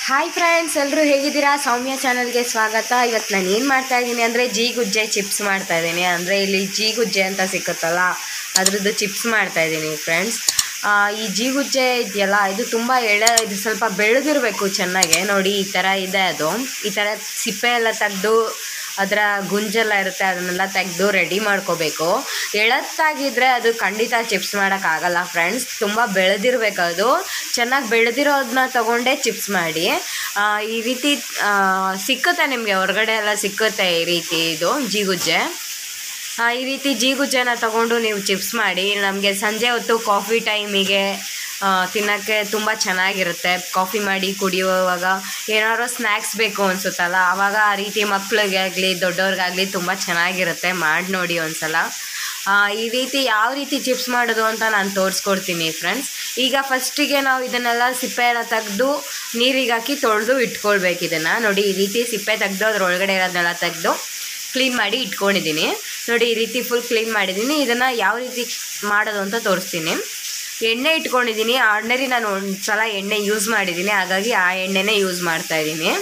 hi friends ಎಲ್ಲರೂ ಹೇಗಿದ್ದೀರಾ ಸೌಮ್ಯ ಚಾನಲ್ಗೆ ಸ್ವಾಗತ ಇವತ್ತು ನಾನು ಏನು ಮಾಡ್ತಾ ಇದ್ದೀನಿ ಅಂದರೆ ಜೀ ಗುಜ್ಜೆ ಚಿಪ್ಸ್ ಮಾಡ್ತಾ ಇದ್ದೀನಿ ಅಂದರೆ ಇಲ್ಲಿ ಜೀ ಗುಜ್ಜೆ ಅಂತ ಸಿಕ್ಕುತ್ತಲ್ಲ ಅದ್ರದ್ದು ಚಿಪ್ಸ್ ಮಾಡ್ತಾ ಇದ್ದೀನಿ ಫ್ರೆಂಡ್ಸ್ ಈ ಜೀ ಗುಜ್ಜೆ ಇದೆಯಲ್ಲ ಇದು ತುಂಬ ಎಳೆ ಇದು ಸ್ವಲ್ಪ ಬೆಳೆದಿರಬೇಕು ಚೆನ್ನಾಗೆ ನೋಡಿ ಈ ಥರ ಇದೆ ಅದು ಈ ಥರ ಸಿಪ್ಪೆ ಎಲ್ಲ ತೆಗೆದು ಅದರ ಗುಂಜೆಲ್ಲ ಇರುತ್ತೆ ಅದನ್ನೆಲ್ಲ ತೆಗೆದು ರೆಡಿ ಮಾಡ್ಕೋಬೇಕು ಎಳತ್ತಾಗಿದ್ದರೆ ಅದು ಖಂಡಿತ ಚಿಪ್ಸ್ ಮಾಡೋಕ್ಕಾಗಲ್ಲ ಫ್ರೆಂಡ್ಸ್ ತುಂಬ ಬೆಳೆದಿರ್ಬೇಕು ಅದು ಚೆನ್ನಾಗಿ ಬೆಳೆದಿರೋದನ್ನ ತಗೊಂಡೇ ಚಿಪ್ಸ್ ಮಾಡಿ ಆ, ಈ ರೀತಿ ಆ, ಸಿಕ್ಕುತ್ತೆ ನಿಮಗೆ ಹೊರಗಡೆ ಎಲ್ಲ ಸಿಕ್ಕುತ್ತೆ ಈ ರೀತಿ ಇದು ಜೀಗುಜ್ಜೆ ಆ, ಈ ರೀತಿ ಜೀಗುಜ್ಜೆನ ತಗೊಂಡು ನೀವು ಚಿಪ್ಸ್ ಮಾಡಿ ನಮಗೆ ಸಂಜೆ ಹೊತ್ತು ಕಾಫಿ ಟೈಮಿಗೆ ತಿನ್ನೋಕ್ಕೆ ತುಂಬ ಚೆನ್ನಾಗಿರುತ್ತೆ ಕಾಫಿ ಮಾಡಿ ಕುಡಿಯುವಾಗ ಏನಾದ್ರು ಸ್ನ್ಯಾಕ್ಸ್ ಬೇಕು ಅನಿಸುತ್ತಲ್ಲ ಆವಾಗ ಆ ರೀತಿ ಮಕ್ಳಿಗೆ ಆಗಲಿ ದೊಡ್ಡವ್ರಿಗಾಗಲಿ ತುಂಬ ಚೆನ್ನಾಗಿರುತ್ತೆ ಮಾಡಿ ನೋಡಿ ಒಂದ್ಸಲ ಆ, ಈ ರೀತಿ ಯಾವ ರೀತಿ ಚಿಪ್ಸ್ ಮಾಡೋದು ಅಂತ ನಾನು ತೋರಿಸ್ಕೊಡ್ತೀನಿ ಫ್ರೆಂಡ್ಸ್ ಈಗ ಫಸ್ಟಿಗೆ ನಾವು ಇದನ್ನೆಲ್ಲ ಸಿಪ್ಪೆ ಎಲ್ಲ ತೆಗೆದು ನೀರಿಗೆ ಹಾಕಿ ತೊಳೆದು ಇಟ್ಕೊಳ್ಬೇಕು ಇದನ್ನು ನೋಡಿ ಈ ರೀತಿ ಸಿಪ್ಪೆ ತೆಗೆದು ಅದ್ರೊಳಗಡೆ ಇರೋದನ್ನೆಲ್ಲ ತೆಗೆದು ಕ್ಲೀನ್ ಮಾಡಿ ಇಟ್ಕೊಂಡಿದ್ದೀನಿ ನೋಡಿ ಈ ರೀತಿ ಫುಲ್ ಕ್ಲೀನ್ ಮಾಡಿದ್ದೀನಿ ಇದನ್ನು ಯಾವ ರೀತಿ ಮಾಡೋದು ಅಂತ ತೋರಿಸ್ತೀನಿ ಎಣ್ಣೆ ಇಟ್ಕೊಂಡಿದ್ದೀನಿ ಆರ್ಡಿನರಿ ನಾನು ಒಂದು ಸಲ ಎಣ್ಣೆ ಯೂಸ್ ಮಾಡಿದ್ದೀನಿ ಹಾಗಾಗಿ ಆ ಎಣ್ಣೆನೇ ಯೂಸ್ ಮಾಡ್ತಾ ಇದ್ದೀನಿ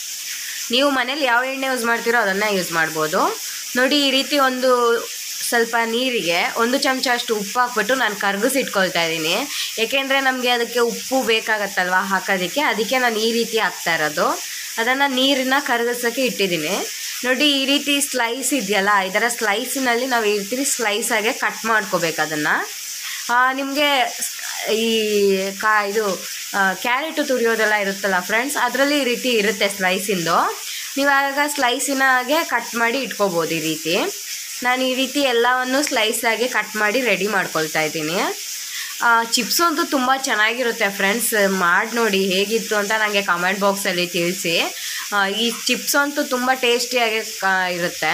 ನೀವು ಮನೇಲಿ ಯಾವ ಎಣ್ಣೆ ಯೂಸ್ ಮಾಡ್ತೀರೋ ಅದನ್ನು ಯೂಸ್ ಮಾಡ್ಬೋದು ನೋಡಿ ಈ ರೀತಿ ಒಂದು ಸ್ವಲ್ಪ ನೀರಿಗೆ ಒಂದು ಚಮಚ ಅಷ್ಟು ಉಪ್ಪು ಹಾಕ್ಬಿಟ್ಟು ನಾನು ಕರ್ಗಿಸಿ ಇಟ್ಕೊಳ್ತಾ ಇದ್ದೀನಿ ಏಕೆಂದರೆ ನಮಗೆ ಅದಕ್ಕೆ ಉಪ್ಪು ಬೇಕಾಗತ್ತಲ್ವ ಹಾಕೋದಕ್ಕೆ ಅದಕ್ಕೆ ನಾನು ಈ ರೀತಿ ಹಾಕ್ತಾ ಇರೋದು ಅದನ್ನು ನೀರನ್ನ ಕರಗಿಸೋಕ್ಕೆ ಇಟ್ಟಿದ್ದೀನಿ ನೋಡಿ ಈ ರೀತಿ ಸ್ಲೈಸ್ ಇದೆಯಲ್ಲ ಇದರ ಸ್ಲೈಸಿನಲ್ಲಿ ನಾವು ಈ ರೀತಿ ಸ್ಲೈಸಾಗೆ ಕಟ್ ಮಾಡ್ಕೋಬೇಕು ಅದನ್ನು ನಿಮಗೆ ಈ ಕಾ ಇದು ಕ್ಯಾರೆಟು ತುರಿಯೋದೆಲ್ಲ ಇರುತ್ತಲ್ಲ ಫ್ರೆಂಡ್ಸ್ ಅದರಲ್ಲಿ ಈ ರೀತಿ ಇರುತ್ತೆ ಸ್ಲೈಸಿಂದು ನೀವು ಆಗ ಸ್ಲೈಸಿನಾಗೆ ಕಟ್ ಮಾಡಿ ಇಟ್ಕೋಬೋದು ಈ ರೀತಿ ನಾನು ಈ ರೀತಿ ಎಲ್ಲವನ್ನು ಸ್ಲೈಸಾಗಿ ಕಟ್ ಮಾಡಿ ರೆಡಿ ಮಾಡ್ಕೊಳ್ತಾ ಇದ್ದೀನಿ ಚಿಪ್ಸು ಅಂತೂ ತುಂಬ ಚೆನ್ನಾಗಿರುತ್ತೆ ಫ್ರೆಂಡ್ಸ್ ಮಾಡಿ ನೋಡಿ ಹೇಗಿತ್ತು ಅಂತ ನನಗೆ ಕಮೆಂಟ್ ಬಾಕ್ಸಲ್ಲಿ ತಿಳಿಸಿ ಆ, ಈ ಚಿಪ್ಸ್ ಅಂತೂ ತುಂಬ ಟೇಸ್ಟಿಯಾಗಿ ಕ- ಇರುತ್ತೆ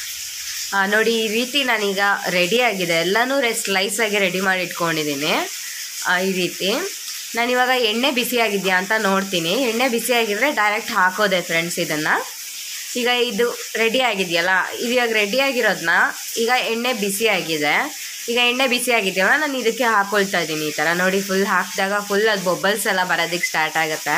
ಆ, ನೋಡಿ ಈ ರೀತಿ ನಾನೀಗ ರೆಡಿ ಆಗಿದೆ ಎಲ್ಲನೂ ರೆ ಸ್ಲೈಸಾಗಿ ರೆಡಿ ಮಾಡಿ ಇಟ್ಕೊಂಡಿದ್ದೀನಿ ಆ, ಈ ರೀತಿ ನಾನಿವಾಗ ಎಣ್ಣೆ ಬಿಸಿಯಾಗಿದೆಯಾ ಅಂತ ನೋಡ್ತೀನಿ ಎಣ್ಣೆ ಬಿಸಿಯಾಗಿದ್ದರೆ ಡೈರೆಕ್ಟ್ ಹಾಕೋದೆ ಫ್ರೆಂಡ್ಸ್ ಇದನ್ನು ಈಗ ಇದು ರೆಡಿ ಆಗಿದೆಯಲ್ಲ ಇದು ಇವಾಗ ರೆಡಿ ಆಗಿರೋದನ್ನ ಈಗ ಎಣ್ಣೆ ಬಿಸಿ ಆಗಿದೆ ಈಗ ಎಣ್ಣೆ ಬಿಸಿ ಆಗಿದೆಯಲ್ಲ ನಾನು ಇದಕ್ಕೆ ಹಾಕೊಳ್ತಾ ಇದ್ದೀನಿ ಈ ಥರ ನೋಡಿ ಫುಲ್ ಹಾಕಿದಾಗ ಫುಲ್ ಅದು ಬೊಬ್ಬಲ್ಸ್ ಎಲ್ಲ ಬರೋದಕ್ಕೆ ಸ್ಟಾರ್ಟ್ ಆಗುತ್ತೆ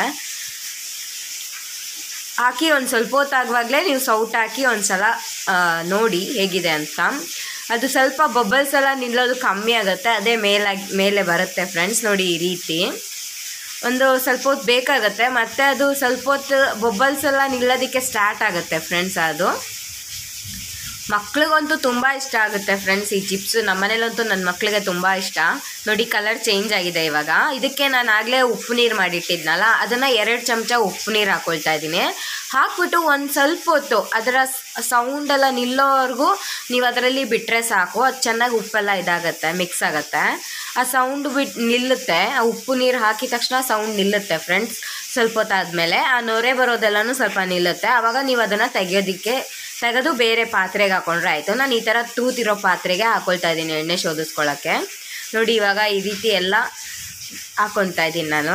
ಹಾಕಿ ಒಂದು ಸ್ವಲ್ಪ ಹೊತ್ತಾಗುವಾಗಲೇ ನೀವು ಸೌಟ್ ಹಾಕಿ ಒಂದು ಸಲ ಆ, ನೋಡಿ ಹೇಗಿದೆ ಅಂತ ಅದು ಸ್ವಲ್ಪ ಬಬಲ್ಸ್ ಎಲ್ಲ ನಿಲ್ಲೋದು ಕಮ್ಮಿ ಆಗುತ್ತೆ ಅದೇ ಮೇಲಾಗಿ ಮೇಲೆ ಬರುತ್ತೆ ಫ್ರೆಂಡ್ಸ್ ನೋಡಿ ಈ ರೀತಿ ಒಂದು ಸ್ವಲ್ಪ ಹೊತ್ತು ಬೇಕಾಗುತ್ತೆ ಮತ್ತು ಅದು ಸ್ವಲ್ಪ ಹೊತ್ತು ಬೊಬ್ಬಲ್ಸ್ ಎಲ್ಲ ನಿಲ್ಲೋದಕ್ಕೆ ಸ್ಟಾರ್ಟ್ ಆಗುತ್ತೆ ಫ್ರೆಂಡ್ಸ್ ಅದು ಮಕ್ಳಿಗಂತೂ ತುಂಬ ಇಷ್ಟ ಆಗುತ್ತೆ ಫ್ರೆಂಡ್ಸ್ ಈ ಚಿಪ್ಸ್ ನಮ್ಮನೇಲಂತೂ ನನ್ನ ಮಕ್ಳಿಗೆ ತುಂಬ ಇಷ್ಟ ನೋಡಿ ಕಲರ್ ಚೇಂಜ್ ಆಗಿದೆ ಇವಾಗ ಇದಕ್ಕೆ ನಾನು ಆಗಲೇ ಉಪ್ಪು ನೀರು ಮಾಡಿಟ್ಟಿದ್ನಲ್ಲ ಅದನ್ನು ಎರಡು ಚಮಚ ಉಪ್ಪು ನೀರು ಹಾಕ್ಕೊಳ್ತಾ ಇದ್ದೀನಿ ಹಾಕ್ಬಿಟ್ಟು ಒಂದು ಸ್ವಲ್ಪ ಹೊತ್ತು ಅದರ ಸೌಂಡ್ ಎಲ್ಲ ನಿಲ್ಲೋವರೆಗೂ ನೀವು ಅದರಲ್ಲಿ ಬಿಟ್ಟರೆ ಸಾಕು ಅದು ಚೆನ್ನಾಗಿ ಉಪ್ಪೆಲ್ಲ ಇದಾಗುತ್ತೆ ಮಿಕ್ಸ್ ಆಗುತ್ತೆ ಆ ಸೌಂಡ್ ಬಿಟ್ಟು ನಿಲ್ಲುತ್ತೆ ಆ ಉಪ್ಪು ನೀರು ಹಾಕಿದ ತಕ್ಷಣ ಸೌಂಡ್ ನಿಲ್ಲುತ್ತೆ ಫ್ರೆಂಡ್ಸ್ ಸ್ವಲ್ಪ ಹೊತ್ತಾದಮೇಲೆ ಆ ನೊರೆ ಬರೋದೆಲ್ಲನೂ ಸ್ವಲ್ಪ ನಿಲ್ಲುತ್ತೆ ಆವಾಗ ನೀವು ಅದನ್ನು ತೆಗೆಯೋದಕ್ಕೆ ತೆಗೆದು ಬೇರೆ ಪಾತ್ರೆಗೆ ಹಾಕೊಂಡ್ರೆ ಆಯಿತು ನಾನು ಈ ಥರ ತೂತಿರೋ ಪಾತ್ರೆಗೆ ಹಾಕೊಳ್ತಾ ಇದ್ದೀನಿ ಎಣ್ಣೆ ಶೋಧಿಸ್ಕೊಳ್ಳೋಕ್ಕೆ ನೋಡಿ ಇವಾಗ ಈ ರೀತಿ ಎಲ್ಲ ಹಾಕೊಳ್ತಾ ಇದ್ದೀನಿ ನಾನು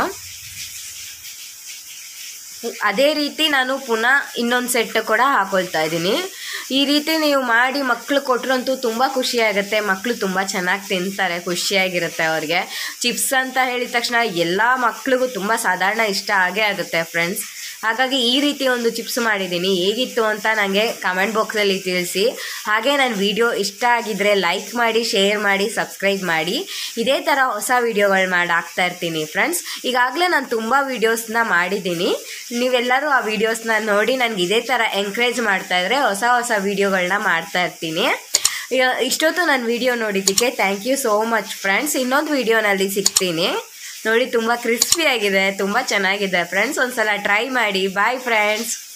ಅದೇ ರೀತಿ ನಾನು ಪುನಃ ಇನ್ನೊಂದು ಸೆಟ್ ಕೂಡ ಹಾಕೊಳ್ತಾ ಇದ್ದೀನಿ ಈ ರೀತಿ ನೀವು ಮಾಡಿ ಮಕ್ಕಳು ಕೊಟ್ಟರಂತೂ ತುಂಬ ಖುಷಿಯಾಗುತ್ತೆ ಮಕ್ಕಳು ತುಂಬ ಚೆನ್ನಾಗಿ ತಿಂತಾರೆ ಖುಷಿಯಾಗಿರುತ್ತೆ ಅವ್ರಿಗೆ ಚಿಪ್ಸ್ ಅಂತ ಹೇಳಿದ ತಕ್ಷಣ ಎಲ್ಲ ಮಕ್ಳಿಗೂ ತುಂಬ ಸಾಧಾರಣ ಇಷ್ಟ ಆಗೇ ಆಗುತ್ತೆ ಫ್ರೆಂಡ್ಸ್ ಹಾಗಾಗಿ ಈ ರೀತಿ ಒಂದು ಚಿಪ್ಸ್ ಮಾಡಿದ್ದೀನಿ ಹೇಗಿತ್ತು ಅಂತ ನನಗೆ ಕಮೆಂಟ್ ಬಾಕ್ಸಲ್ಲಿ ತಿಳಿಸಿ ಹಾಗೆ ನನ್ನ ವಿಡಿಯೋ ಇಷ್ಟ ಆಗಿದ್ದರೆ ಲೈಕ್ ಮಾಡಿ ಶೇರ್ ಮಾಡಿ ಸಬ್ಸ್ಕ್ರೈಬ್ ಮಾಡಿ ಇದೇ ಥರ ಹೊಸ ವೀಡಿಯೋಗಳು ಮಾಡಿ ಹಾಕ್ತಾ ಇರ್ತೀನಿ ಫ್ರೆಂಡ್ಸ್ ಈಗಾಗಲೇ ನಾನು ತುಂಬ ವೀಡಿಯೋಸ್ನ ಮಾಡಿದ್ದೀನಿ ನೀವೆಲ್ಲರೂ ಆ ವೀಡಿಯೋಸ್ನ ನೋಡಿ ನನಗೆ ಇದೇ ಥರ ಎಂಕರೇಜ್ ಮಾಡ್ತಾ ಇದ್ರೆ ಹೊಸ ಹೊಸ ವೀಡಿಯೋಗಳನ್ನ ಮಾಡ್ತಾ ಇರ್ತೀನಿ ಈಗ- ಇಷ್ಟೊತ್ತು ನನ್ನ ವಿಡಿಯೋ ನೋಡಿದ್ದಕ್ಕೆ thank you so much friends ಇನ್ನೊಂದು ವೀಡಿಯೋನಲ್ಲಿ ಸಿಗ್ತೀನಿ ನೋಡಿ ತುಂಬ ಕ್ರಿಸ್ಪಿಯಾಗಿದೆ ತುಂಬ ಚೆನ್ನಾಗಿದೆ ಫ್ರೆಂಡ್ಸ್ ಒಂದ್ಸಲ ಟ್ರೈ ಮಾಡಿ ಬಾಯ್ ಫ್ರೆಂಡ್ಸ್